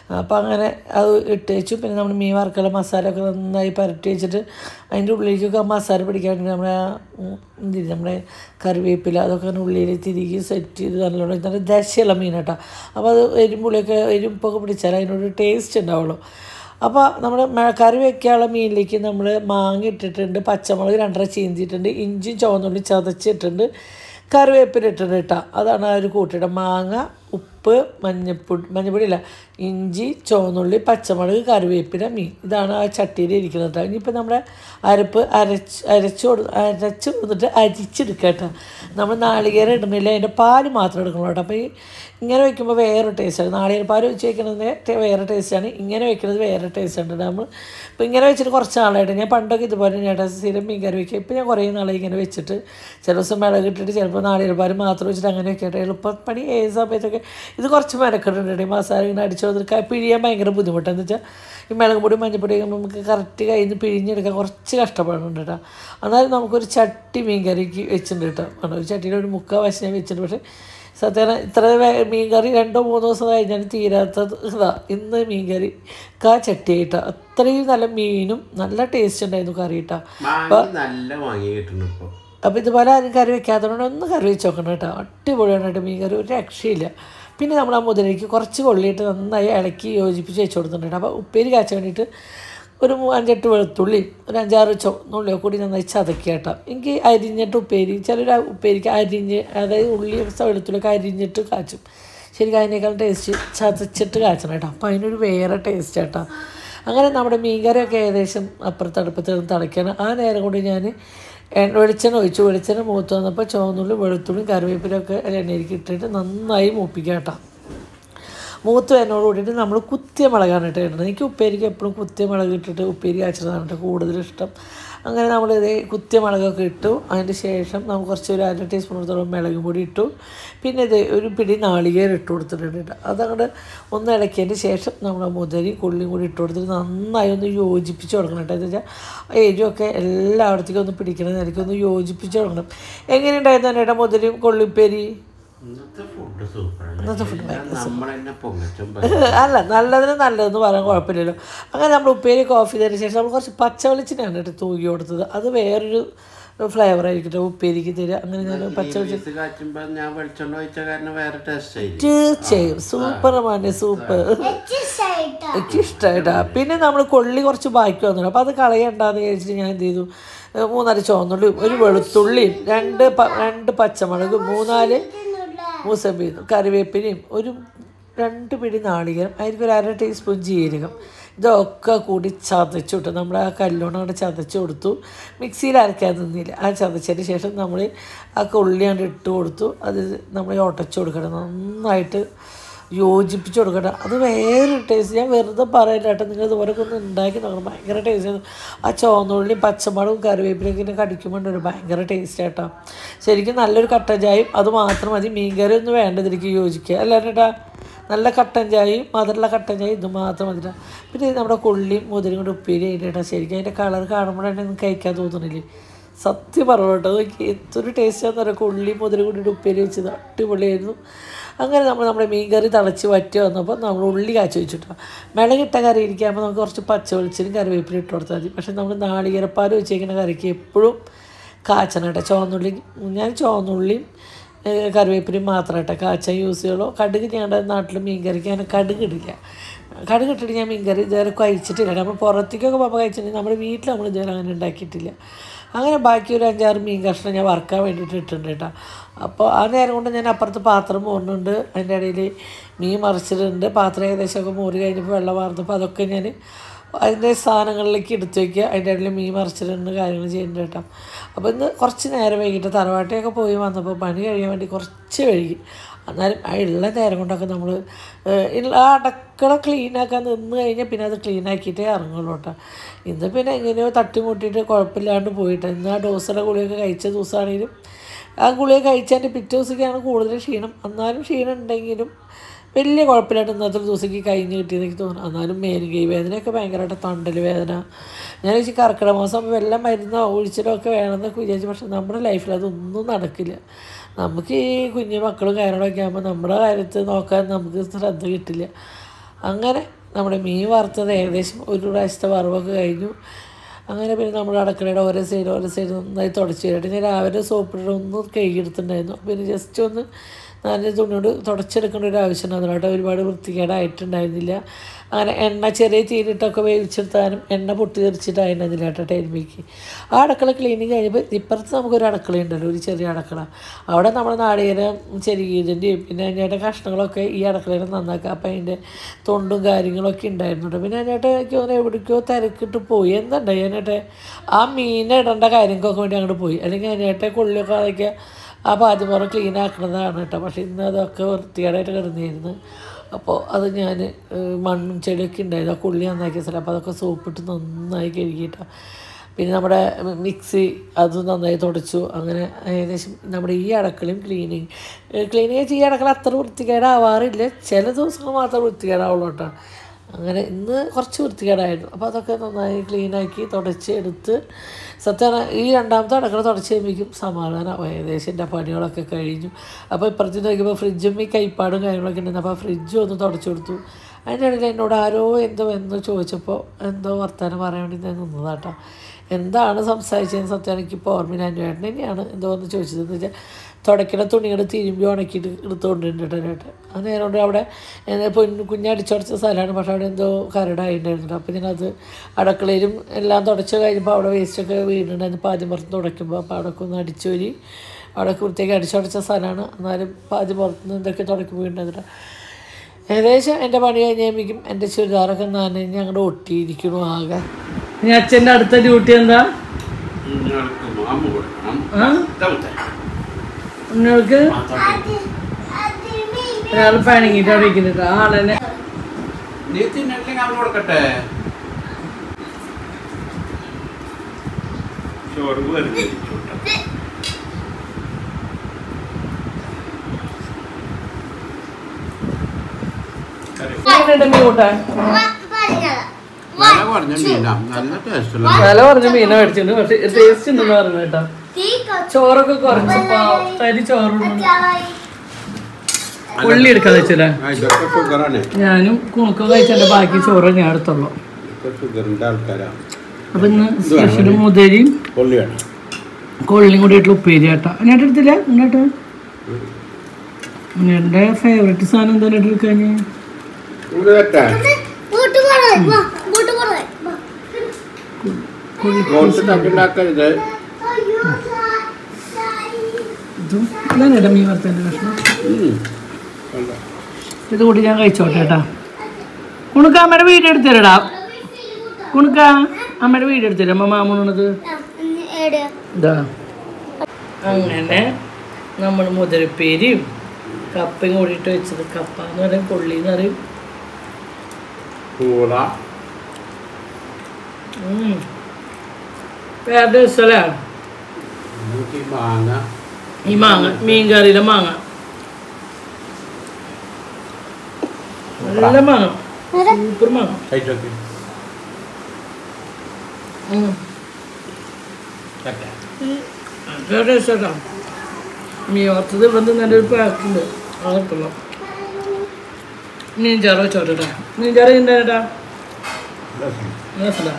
അപ്പോൾ അങ്ങനെ അത് ഇട്ട് വെച്ചു പിന്നെ നമ്മൾ മീൻ വറുക്കുള്ള മസാല ഒക്കെ നന്നായി പരട്ടി വെച്ചിട്ട് അതിൻ്റെ ഉള്ളിലേക്കൊക്കെ ആ മസാല പിടിക്കാൻ വേണ്ടി നമ്മുടെ ആ, ഉം, എന്തിന് നമ്മുടെ കറിവേപ്പില അതൊക്കെ അങ്ങനെ ഉള്ളിൽ തിരികെ സെറ്റ് ചെയ്ത് നല്ലോണം നല്ല ദശയുള്ള മീൻ കേട്ടോ അപ്പോൾ അത് എരിമ്പുള്ളിയൊക്കെ എരിമ്പൊക്കെ പിടിച്ചാൽ അതിനൊരു ടേസ്റ്റ് ഉണ്ടാവുള്ളൂ അപ്പോൾ നമ്മൾ കറി വെക്കാനുള്ള മീനിലേക്ക് നമ്മൾ മാങ്ങ ഇട്ടിട്ടുണ്ട് പച്ചമുളക് രണ്ടര ചീന്തിയിട്ടുണ്ട് ഇഞ്ചിയും ചുവന്നുള്ളി ചതച്ചിട്ടുണ്ട് കറിവേപ്പില ഇട്ടിട്ടുണ്ട് കേട്ടോ അതാണ് ആ ഒരു കൂട്ടിയിട്ട് മാങ്ങ ഉപ്പ് മഞ്ഞപ്പൊടി മഞ്ഞപ്പൊടി ഇല്ല ഇഞ്ചി ചുവന്നുള്ളി പച്ചമുളക് കറിവേപ്പില മീൻ ഇതാണ് ആ ചട്ടിയിൽ ഇരിക്കുന്നത് കേട്ടോ ഇനിയിപ്പോൾ നമ്മുടെ അരപ്പ് അരച്ച് അരച്ച് കൊടു അരച്ച് കൊടുത്തിട്ട് അരിച്ചെടുക്കുക കേട്ടോ നമ്മൾ നാളികേരം ഇടുന്നില്ല അതിൻ്റെ പാല് മാത്രം എടുക്കണം കേട്ടോ അപ്പോൾ ഈ ഇങ്ങനെ വെക്കുമ്പോൾ വേറെ ടേസ്റ്റാണ് നാളികേര പാല് വെച്ച് വെക്കുന്നത് ടേ- വേറെ ടേസ്റ്റാണ് ഇങ്ങനെ വെക്കുന്നത് വേറെ ടേസ്റ്റ് ഉണ്ട് നമ്മൾ ഇപ്പോൾ ഇങ്ങനെ വെച്ചിട്ട് കുറച്ച് നാളായിട്ട് ഞാൻ പണ്ടൊക്കെ ഇതുപോലെ ചേട്ടാ സ്ഥിരം മീൻ കറി വയ്ക്കുക ഇപ്പോൾ ഞാൻ കുറേ നാളെ ഇങ്ങനെ വെച്ചിട്ട് ചില ദിവസം മിളക് ഇട്ടിട്ട് ചിലപ്പോൾ നാളികേര പാല് മാത്രം വെച്ചിട്ട് അങ്ങനെ വെക്കട്ടെ എളുപ്പപ്പണി ഏത് സമയത്തൊക്കെ ഇത് കുറച്ച് മെനക്കെട്ടുണ്ട് ഈ മസാല ഇങ്ങനെ അടിച്ചു വന്നിട്ട് പിഴിയാൻ ഭയങ്കര ബുദ്ധിമുട്ടാന്ന് വെച്ചാൽ ഈ മുളക് പൊടി മഞ്ഞപ്പൊടി ഒക്കെ നമുക്ക് കറക്റ്റ് കയ്യിൽ നിന്ന് പിഴിഞ്ഞെടുക്കാൻ കുറച്ച് കഷ്ടപ്പെടുന്നുണ്ട് കേട്ടോ എന്നാലും നമുക്കൊരു ചട്ടി മീൻ കറിക്ക് വെച്ചിട്ടുണ്ട് കേട്ടോ ആണ് ഒരു ചട്ടിയിൽ ഒരു മുക്കാൽ വശം ഞാൻ വെച്ചിട്ടുണ്ട് പക്ഷേ സത്യം ഇത്ര വേ- മീൻ കറി രണ്ടോ മൂന്നോ ദിവസം കഴിഞ്ഞാൽ തീരാത്തത് ഇതാ ഇന്ന് മീൻ കറി കാ ചട്ടിയായിട്ടാ അത്രയും നല്ല മീനും നല്ല ടേസ്റ്റ് ഉണ്ടായിരുന്നു കറി കേട്ടോ മാങ്ങ നല്ല വാങ്ങി കിട്ടുന്നു ഇപ്പൊ അപ്പോൾ ഇതുപോലെ ആരും കറി വെക്കാത്തതുകൊണ്ട് ഒന്ന് കറി വെച്ച് നോക്കണം കേട്ടോ അടിപൊളിയാണ് കേട്ടോ മീൻ കറി ഒരു രക്ഷയില്ല പിന്നെ നമ്മൾ ആ മുതലേക്ക് കുറച്ച് കൊള്ളിയിട്ട് നന്നായി ഇളക്കി യോജിപ്പിച്ച് വെച്ച് കൊടുത്തിട്ടുണ്ട് അപ്പോൾ ഉപ്പേരി കാച്ചാൻ വേണ്ടിയിട്ട് ഒരു മൂ- അഞ്ചെട്ട് വെളുത്തുള്ളി ഒരു അഞ്ചാറ് ചുവന്നുള്ളിയോ കൂടി നന്നായി ചതക്കുക കേട്ടോ എനിക്ക് അരിഞ്ഞിട്ട് ഉപ്പേരി ചിലർ ആ ഉപ്പേരിക്ക് അരിഞ്ഞ് അതായത് ഉള്ളി വെളുത്തുള്ളിയൊക്കെ അരിഞ്ഞിട്ട് കാച്ചും ശരിക്കും അതിനേക്കാൾ ടേസ്റ്റ് ചതച്ചിട്ട് കാച്ചണം കേട്ടോ അപ്പോൾ അതിനൊരു വേറെ ടേസ്റ്റ് കേട്ടോ അങ്ങനെ നമ്മുടെ മീൻകറിയൊക്കെ ഏകദേശം അപ്പുറത്ത് അടുപ്പത്ത് തിളയ്ക്കണം ആ നേരം കൊണ്ട് ഞാൻ എണ്ണ വെളിച്ചെണ്ണ ഒഴിച്ചു വെളിച്ചെണ്ണ മൂത്ത് വന്നപ്പോൾ ചുവന്നുള്ളി വെളുത്തുള്ളിയും കറിവേപ്പിലൊക്കെ എണ്ണയിലേക്ക് ഇട്ടിട്ട് നന്നായി മൂപ്പിക്കാം കേട്ടോ മൂത്ത് വരുന്നതോട് കൂടിയിട്ട് നമ്മൾ കുത്തിയ മുളകാണ് ഇട്ട് ഇടുന്നത് എനിക്ക് ഉപ്പേരിക്ക് എപ്പോഴും കുത്തിയ മുളക് ഇട്ടിട്ട് ഉപ്പേരി കാച്ചുന്നതാണ് കേട്ടോ കൂടുതൽ ഇഷ്ടം അങ്ങനെ നമ്മൾ ഇത് കുത്തിയ മുളകൊക്കെ ഇട്ടു അതിന് ശേഷം നമുക്ക് കുറച്ച് ഒരു അര ടീസ്പൂൺ എടുത്തോളം മുളകും പൊടി ഇട്ടു പിന്നെ ഇത് ഒരു പിടി നാളികേരം ഇട്ട് കൊടുത്തിട്ടുണ്ട് കേട്ടോ അതങ്ങോട്ട് ഒന്ന് ഇളക്കിയതിന് ശേഷം നമ്മൾ മുതരി കൊള്ളിയും കൂടി ഇട്ട് കൊടുത്തിട്ട് നന്നായി ഒന്ന് യോജിപ്പിച്ച് കൊടുക്കണം കേട്ടോ എന്ന് വെച്ചാൽ എരിവൊക്കെ എല്ലായിടത്തേക്കും ഒന്ന് പിടിക്കണം എനിക്ക് ഒന്ന് യോജിപ്പിച്ച് കൊടുക്കണം എങ്ങനെയുണ്ടായിരുന്നു ഏട്ടാ മുതരിയും കൊള്ളിപ്പേരി ഇന്നത്തെ ഫുഡ് സൂപ്പറാണ് ഇന്നത്തെ food നമ്മൾ തന്നെ പൊങ്ങച്ചും അല്ല നല്ലതിന് നല്ലതെന്ന് പറയാൻ കുഴപ്പമില്ലല്ലോ അങ്ങനെ നമ്മൾ ഉപ്പേരി കോഫി ചെയ്തതിന് ശേഷം നമ്മൾ കുറച്ച് പച്ച വെളിച്ചെണ്ണയാണ് കേട്ടോ തൂക്കി കൊടുത്തത് അത് വേറൊരു ഫ്ലേവർ ആയിരിക്കും കേട്ടോ ഉപ്പേരിക്ക് തരിക അങ്ങനെ ഞാൻ പച്ച വെളിച്ചെണ്ണ കാച്ചുമ്പോ ഞാൻ വെളിച്ചെണ്ണ ഒഴിച്ച കാരണം വേറെ ടേസ്റ്റ് ആയിരിക്കും തീർച്ചയായും സൂപ്പർ മാനെ സൂപ്പർ എനിക്ക് ഇഷ്ടമായിട്ടാ പിന്നെ നമ്മൾ കൊള്ളി കുറച്ച് ബാക്കി വന്നു അപ്പോൾ അത് കളയണ്ടെന്ന് വിചാരിച്ചിട്ട് ഞാൻ എന്ത് ചെയ്തു ഏഹ് മൂന്നാല് ചുവന്നുള്ളിയും ഒരു വെളുത്തുള്ളിയും രണ്ട് പ- രണ്ട് പച്ചമുളകും മൂന്നാല് മൂസമ്പീനും കറിവേപ്പിലയും ഒരു രണ്ട് പിടി നാളികേരം അതിലേക്ക് ഒരു അര ടീസ്പൂൺ ജീരകം ഇതൊക്കെ കൂടി ചതച്ചു വിട്ടു നമ്മൾ ആ കല്ലുകൊണ്ട് അങ്ങോട്ട് ചതച്ച് കൊടുത്തു മിക്സിയിൽ അരക്കാൻ നിന്നില്ല ആ ചതച്ചതിന് ശേഷം നമ്മൾ ആ കൊള്ളിയാണ്ട് ഇട്ട് കൊടുത്തു അത് നമ്മൾ ഉടച്ചു കൊടുക്കണം നന്നായിട്ട് യോജിപ്പിച്ച് കൊടുക്കണം അത് വേറൊരു ടേസ്റ്റ് ഞാൻ വെറുതെ പറയില്ല കേട്ടോ നിങ്ങൾ ഇതുപോലൊക്കെ ഒന്ന് ഉണ്ടാക്കി നോക്കണം ഭയങ്കര ടേസ്റ്റ് ആ ചുവന്നുള്ളിയും പച്ചമുളകും കറിവേപ്പിലൊക്കെ ഇങ്ങനെ കടിക്കുമ്പോൾ ഒരു ഭയങ്കര ടേസ്റ്റ് കേട്ടോ ശരിക്കും നല്ലൊരു കട്ടൻ ചായയും അത് മാത്രം മതി മീൻകറി ഒന്നും വേണ്ടത് എനിക്ക് യോജിക്കുക അല്ല കേട്ടാ നല്ല കട്ടൻ ചായയും മധുരമുള്ള കട്ടൻ ചായയും ഇത് മാത്രം മതി ട്ടാ. പിന്നെ നമ്മുടെ കൊള്ളിയും മുതിരും കൂടി ഉപ്പേരി ആയിട്ട് ശരിക്കും അതിൻ്റെ കളർ കാണുമ്പോൾ തന്നെ ഒന്നും കഴിക്കാൻ തോന്നുന്നില്ലേ സത്യം പറഞ്ഞു കേട്ടോ നോക്കി എന്തൊരു ടേസ്റ്റാന്ന് പറയാം കൊള്ളി മുതൽ കൂടിയിട്ട് ഉപ്പേരി വെച്ചത് അടിപൊളിയായിരുന്നു അങ്ങനെ നമ്മൾ നമ്മുടെ മീൻ കറി തിളച്ച് വറ്റി വന്നപ്പോൾ നമ്മൾ ഉള്ളി കാച്ചി വെച്ചിട്ടോ മിളകിട്ട കറി ഇരിക്കുമ്പോൾ നമുക്ക് കുറച്ച് പച്ച വെളിച്ചനും കറിവേപ്പില ഇട്ട് കൊടുത്താൽ മതി പക്ഷേ നമ്മൾ നാളികേരപ്പാൽ വെച്ചേക്കുന്ന കറിക്ക് എപ്പോഴും കാച്ചണം കേട്ടോ ചുവന്നുള്ളി ഞാൻ ചുവന്നുള്ളിയും ഏഹ് കറിവേപ്പിലയും മാത്രം കേട്ടോ കാച്ചാൻ യൂസ് ചെയ്യുള്ളൂ കടുക് ഞങ്ങളുടെ നാട്ടിൽ മീൻ കറിക്ക് ഞാൻ കടുക് ഇടില്ല കടുക് ഇട്ടിട്ട് ഞാൻ മീൻ കറി ഇതുവരെ കഴിച്ചിട്ടില്ല നമ്മൾ പുറത്തേക്കൊക്കെ പോകുമ്പോൾ കഴിച്ചിട്ടുണ്ടെങ്കിൽ നമ്മുടെ വീട്ടിൽ നമ്മൾ ഇതുവരെ അങ്ങനെ ഉണ്ടാക്കിയിട്ടില്ല അങ്ങനെ ബാക്കി ഒരു അഞ്ചാറ് മീൻ കഷ്ണം ഞാൻ വറുക്കാൻ വേണ്ടിയിട്ട് ഇട്ടിട്ടുണ്ട് കേട്ടോ അപ്പോൾ ആ നേരം കൊണ്ട് ഞാൻ അപ്പുറത്ത് പാത്രം പോകുന്നുണ്ട് അതിൻ്റെ ഇടയിൽ മീൻ മറിച്ചിട്ടുണ്ട് പാത്രം ഏകദേശമൊക്കെ മോര് കഴിഞ്ഞപ്പോൾ വെള്ളം വാർന്നപ്പോൾ അതൊക്കെ ഞാൻ അതിൻ്റെ സാധനങ്ങളിലേക്ക് എടുത്തു വയ്ക്കുക അതിൻ്റെ ഇടയിൽ മീൻ മറിച്ചിട്ടുണ്ട് കാര്യങ്ങൾ ചെയ്യുന്നുണ്ട് കേട്ടോ അപ്പോൾ ഇന്ന് കുറച്ച് നേരം വൈകിട്ട് തറവാട്ടിയൊക്കെ പോയി വന്നപ്പോൾ പണി കഴിയാൻ വേണ്ടി കുറച്ച് വൈകി എന്നാലും ആ ഉള്ള നേരം കൊണ്ടൊക്കെ നമ്മൾ ആ അടക്കള ക്ലീനാക്കാൻ നിന്ന് കഴിഞ്ഞാൽ പിന്നെ അത് ക്ലീൻ ആക്കിയിട്ടേ ഇറങ്ങുള്ളൂ കേട്ടോ ഇന്ന് പിന്നെ എങ്ങനെയോ തട്ടിമുട്ടിയിട്ട് കുഴപ്പമില്ലാണ്ട് പോയിട്ട് ഇന്ന് ആ ഡോസറുടെ ഗുളിയൊക്കെ കഴിച്ച ദിവസമാണെങ്കിലും ആ ഗുളിക കഴിച്ചതിൻ്റെ പിറ്റേ ദിവസത്തേക്കാണ് കൂടുതൽ ക്ഷീണം എന്നാലും ക്ഷീണം ഉണ്ടെങ്കിലും വലിയ കുഴപ്പമില്ലാണ്ട് ഇന്നത്തെ ഒരു ദിവസത്തേക്ക് കഴിഞ്ഞ് കിട്ടിയെന്ന് എനിക്ക് തോന്നുന്നു എന്നാലും മേലും കൈ വേദനയൊക്കെ ഭയങ്കരമായിട്ട് തൊണ്ടൽ വേദന ഞാൻ വെച്ച് കർക്കിടക മാസം വല്ല മരുന്നോ ഒഴിച്ചിലോ ഒക്കെ വേണമെന്നൊക്കെ വിചാരിച്ചു പക്ഷെ നമ്മുടെ ലൈഫിൽ അതൊന്നും നടക്കില്ല നമുക്ക് ഈ കുഞ്ഞു മക്കളും കാര്യങ്ങളൊക്കെ ആകുമ്പോൾ നമ്മുടെ കാര്യത്തിൽ നോക്കാൻ നമുക്ക് ശ്രദ്ധ കിട്ടില്ല അങ്ങനെ നമ്മുടെ മീൻ വറുത്തത് ഏകദേശം ഒരു പ്രാവശ്യത്തെ വറവൊക്കെ കഴിഞ്ഞു അങ്ങനെ പിന്നെ നമ്മൾ അടുക്കളയുടെ ഓരോ സൈഡ് ഓരോ സൈഡ് നന്നായി തുടച്ച് കഴിഞ്ഞിട്ട് ഞാൻ രാവിലെ സോപ്പിട്ട് ഒന്ന് കഴുകിയെടുത്തിട്ടുണ്ടായിരുന്നു പിന്നെ ജസ്റ്റ് ഒന്ന് നല്ല തുണിയോട് തുടച്ചെടുക്കേണ്ട ഒരു ആവശ്യം അതിനായിട്ട് ഒരുപാട് വൃത്തികേടായിട്ടുണ്ടായിരുന്നില്ല അങ്ങനെ എണ്ണ ചെറിയ തീരിട്ടൊക്കെ വേവിച്ചെടുത്താലും എണ്ണ പൊട്ടി തെറിച്ചിട്ടായിരുന്നില്ല കേട്ടോ ടൈമിലേക്ക് ആ അടുക്കള ക്ലീനിങ് കഴിയുമ്പോൾ ഇപ്പുറത്ത് നമുക്കൊരു അടുക്കള ഉണ്ടല്ലോ ഒരു ചെറിയ അടുക്കള അവിടെ നമ്മൾ നാളികേരം ചെരുകിയതിൻ്റെയും പിന്നെ അതിൻ്റെ കഷ്ണങ്ങളൊക്കെ ഈ അടുക്കളയിൽ നന്നാക്കുക അപ്പം അതിൻ്റെ തൊണ്ടും കാര്യങ്ങളൊക്കെ ഉണ്ടായിരുന്നു കേട്ടോ പിന്നെ അതിനായിട്ട് എനിക്ക് തോന്നുന്നു എവിടേക്കോ തിരക്കിട്ട് പോയി എന്തുണ്ടായി അതിനായിട്ട് ആ മീൻ ഇടേണ്ട കാര്യങ്ങൾക്കൊക്കെ വേണ്ടി അങ്ങോട്ട് പോയി അല്ലെങ്കിൽ അതിനായിട്ട് കൊള്ളിയൊക്കെ അതൊക്കെ ആ പാതിമുറം ക്ലീൻ ആക്കുന്നതാണ് കേട്ടോ പക്ഷേ ഇന്ന് അതൊക്കെ വൃത്തികേടായിട്ട് കിടന്നിരുന്നു അപ്പോൾ അത് ഞാൻ മണ്ണും ചെടിയൊക്കെ ഉണ്ടായിരുന്നു ആ കൊള്ളി നന്നാക്കിയ സ്ഥലം അപ്പോൾ അതൊക്കെ സോപ്പിട്ട് നന്നായി കഴുകിയിട്ടാണ് പിന്നെ നമ്മുടെ മിക്സി അത് നന്നായി തുടച്ചു അങ്ങനെ ഏകദേശം നമ്മുടെ ഈ അടക്കളയും ക്ലീനിങ് ക്ലീനിങ് ഈ അടക്കള അത്ര വൃത്തികേടാവാറില്ല ചില ദിവസങ്ങൾ മാത്രമേ വൃത്തികേടാവുള്ളൂ കേട്ടോ അങ്ങനെ ഇന്ന് കുറച്ച് വൃത്തികേടായിരുന്നു അപ്പോൾ അതൊക്കെ നന്നായി ക്ലീനാക്കി തുടച്ച് എടുത്ത് സത്യം പറഞ്ഞാൽ ഈ രണ്ടാമത്തെ അടക്കള തുടച്ച് കഴിയുമ്പോഴേക്കും സമാധാനം ഏകദേശം എൻ്റെ പണികളൊക്കെ കഴിഞ്ഞു അപ്പോൾ ഇപ്പുറത്ത് നോക്കിയപ്പോൾ ഫ്രിഡ്ജും ഈ കൈപ്പാടും കാര്യങ്ങളൊക്കെ ഉണ്ടായിരുന്നു അപ്പോൾ ആ ഫ്രിഡ്ജും ഒന്ന് തുടച്ചു കൊടുത്തു അതിൻ്റെ ഇടയിൽ എന്നോട് ആരോ എന്തോ എന്തോ ചോദിച്ചപ്പോൾ എന്തോ വർത്തമാനം പറയാൻ വേണ്ടി ഞാൻ നിന്നതാട്ടോ എന്താണ് സംസാരിച്ചതെന്ന് സത്യം എനിക്കിപ്പോൾ ഓർമ്മയില്ല എൻ്റെ ഏട്ടൻ തന്നെയാണ് എന്തോ എന്ന് ചോദിച്ചത് എന്ന് വെച്ചാൽ തുടയ്ക്കണ തുണികൾ തിരുമ്പി ഉണക്കിയിട്ട് എടുത്തുകൊണ്ടിട്ടുണ്ട് ഏട്ടൻ ആ നേരം കൊണ്ട് അവിടെ എന്താ പൊന്നു കുഞ്ഞടിച്ചുടച്ച സ്ഥലമാണ് പക്ഷെ അവിടെ എന്തോ കരടായിട്ടുണ്ടായിരുന്നു അപ്പോൾ ഞാനത് അടുക്കളയിലും എല്ലാം തുടച്ച് കഴിഞ്ഞപ്പോൾ അവിടെ വേസ്റ്റൊക്കെ വീണിട്ടുണ്ടായിരുന്നു പാതി പുറത്ത് തുടയ്ക്കുമ്പോൾ അപ്പോൾ അവിടെ ഒന്ന് അടിച്ചൊരി അവിടെ വൃത്തിയാക്കി അടിച്ചുടച്ച സ്ഥലമാണ് എന്നാലും പാതി പുറത്തുനിന്ന് എന്തൊക്കെ തുടയ്ക്കുമ്പോൾ വീണിട്ടുണ്ടായിരുന്നു ഏകദേശം എൻ്റെ പണി കഴിഞ്ഞാൽ എൻ്റെ ചുരിദാറൊക്കെ നനഞ്ഞ് അങ്ങോട്ട് ഒട്ടിയിരിക്കണു ആകെ ഇനി അച്ഛൻ്റെ അടുത്ത ഡ്യൂട്ടി എന്താ നിങ്ങൾക്ക് മാമ കൊടുക്കണം ആ ഇതാവട്ടെ. നിങ്ങൾക്ക് ഒരാൾ പണങ്ങിയിട്ട് അവിടെ ഇരിക്കുന്നുണ്ട് ആ ആളെന്നെ നീ തിന്നില്ലെങ്കിൽ അമ്മ കൊടുക്കട്ടെ ചോറ് വെറുതെ ഇരിച്ചോട്ടെ. കറി. എങ്ങനെയുണ്ട് മീൻ കൂട്ടാൻ വില കുറഞ്ഞ മീനാ നല്ല ടേസ്റ്റുള്ള വില പറഞ്ഞ മീന മേടിച്ചിട്ടുണ്ട് പക്ഷെ ടേസ്റ്റ് ഉണ്ടെന്ന് പറഞ്ഞു കേട്ടോ ചോറൊക്കെ കുറച്ച് പാവം. തരി ചോറുണ്ട് ഉള്ളി എടുക്കാതെ വെച്ചില്ലേ ആ, ഇതൊക്കെ ഷുഗറാണ് ഞാനും കുണുക്കം കഴിച്ചതിന്റെ ബാക്കി ചോറ് ഞാൻ എടുത്തുള്ളൂ ഇതൊക്കെ ഷുഗറിന്റെ ആൾക്കാരാണ് അപ്പൊ ഇന്ന് സ്പെഷ്യൽ മുതരിയും കൊള്ളി വേണം കൊള്ളിയും കൂടി ഇട്ടുള്ള ഉപ്പേരി കേട്ടോ എന്നിട്ട് എടുത്തില്ല എന്നിട്ട് എന്റെ ഫേവറേറ്റ് സാധനം എന്താ എടുക്കാഞ്ഞ് ഇത് തെറ്റാ? ഗോൾസ് ഉണ്ടാക്കി ഉണ്ടാക്കരുത് ഇതും ഇതാണ് കേട്ടോ മീൻ വറുത്തതിന്റെ കഷ്ണം ഉം. കൊള്ള. ഇത് കൂടി ഞാൻ കഴിച്ചോട്ടെ കേട്ടാ കുണുക്ക അമ്മയുടെ വീഡിയോ എടുത്തരടാ കുണുക്ക അമ്മയുടെ വീഡിയോ എടുത്തരാ അമ്മ മാമൂണത് ഇതാ അങ്ങനെ നമ്മൾ മുതിരപ്പേരിയും കപ്പയും കൂടിയിട്ട് വെച്ചത് കപ്പ എന്ന് പറയും കൊള്ളി എന്ന് പറയും പൂള ഉം. വേറെ ദിവസമല്ലേ നമുക്ക് ഈ മാങ്ങ ഈ മാങ്ങ മീൻ കറിയിലെ മാങ്ങ നല്ല മാങ്ങ സൂപ്പർ മാങ്ങ കഴിച്ചോക്കെ ഉം. തെറ്റാ. നല്ല ടേസ്റ്റാ മീൻ വറുത്തത് ഇവിടെ നിന്ന് നല്ലൊരു പാക്കുണ്ട് അകത്തുള്ള മീൻ ചാറ് വെച്ചോട്ടെ മീൻ ചാറ് ഉണ്ടായിട്ടാ രസം. രസമുണ്ടാ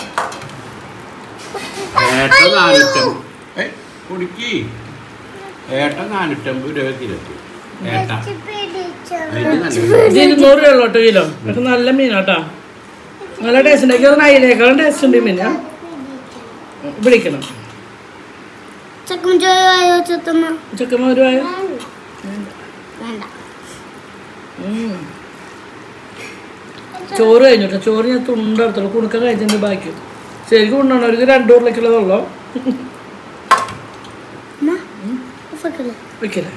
ഏട്ട നാനൂറ്റമ്പത് ഏയ്, കുടിക്ക് ഏട്ട നാനൂറ്റമ്പത് രൂപ കിലോക്ക് ഏട്ട അതിന് നല്ല ഇത് ഇരുന്നൂറ് രൂപ ഉള്ളൂ കേട്ടോ കിലോ പക്ഷെ നല്ല മീനാട്ടാ നല്ല ടേസ്റ്റ് ഉണ്ട് എനിക്ക് തോന്നുന്നു അയിലേക്കാളും ടേസ്റ്റ് ഉണ്ട് ഈ മീൻ പിടിക്കണം ചെക്കമ്മ ഒരു വായ ഉം. ചോറ് കഴിഞ്ഞു കേട്ടോ ചോറ് ഞാൻ തുണ്ടെടുത്തുള്ളൂ കുണുക്ക കഴിച്ചതിൻ്റെ ബാക്കി ശരിക്കും കൊണ്ടാണ് അവർക്ക് രണ്ടു ഉരുളക്കുള്ളതുള്ളൂ വെക്കില്ല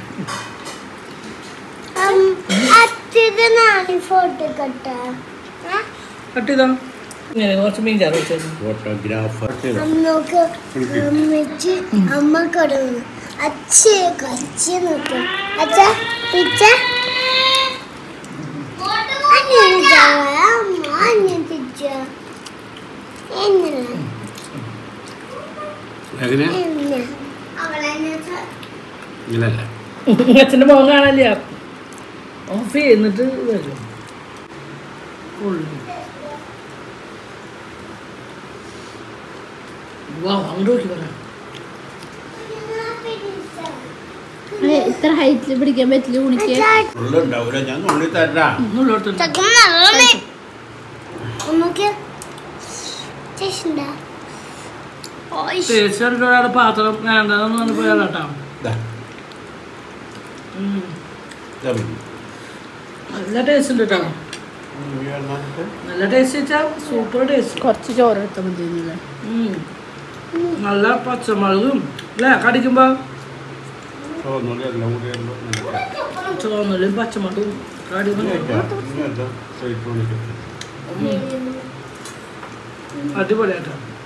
ഫോട്ടോ കട്ടാ കട്ട് ചെയ്തോ ഇങ്ങനെ കുറച്ച് മീൻ ചാറ് വെച്ചായിരുന്നു ഫോട്ടോഗ്രാഫർ അമ്മക്ക് അമ്മച്ച് അമ്മ കടന്നു അച്ഛ കച്ച നോക്കും അച്ഛ പിച്ച എങ്ങനെ ഇങ്ങനല്ല അച്ഛൻ്റെ മുഖം കാണാനില്ല ഓഫ് ചെയ്യുന്നിട്ട് വരും കൊള്ളു വാ അങ്ങോട്ട് നോക്കി പറയാം ഇത്ര ഹൈറ്റിൽ പിടിക്കാൻ പറ്റില്ല ഉണിക്ക് ഉള്ളുണ്ടാവൂല ഞാൻ നുള്ളി തരാം ഉള്ളോടത്തുണ്ട് ചക്കമ്മ നല്ലോണേ നമുക്ക് ചേച്ചിണ്ടാ ടേസ്റ്റ് കണ്ടിട്ട് ഒരാളുടെ പാത്രം വേണ്ടെന്ന് പറഞ്ഞപ്പോ കേട്ടോ ദാ, ഇതാ മതി. നല്ല ടേസ്റ്റ് ഉണ്ട് കേട്ടോ ഉം, ഈ എണ്ണാനിട്ട് നല്ല ടേസ്റ്റ് വെച്ചാൽ സൂപ്പർ ടേസ്റ്റ് കുറച്ച് ചോറ് എടുത്താൽ മതി നല്ല പച്ചമുളകും അല്ലേ കടിക്കുമ്പോ ചുവന്നുള്ളി എല്ലാം കൂടി എല്ലാം ഇങ്ങനെ. ചുവന്നുള്ളിയും പച്ചമുളകും കടിക്കുമ്പോ ഇനി എന്താ? straight ഉള്ളിലേക്ക്. അടിപൊളിയാട്ടോ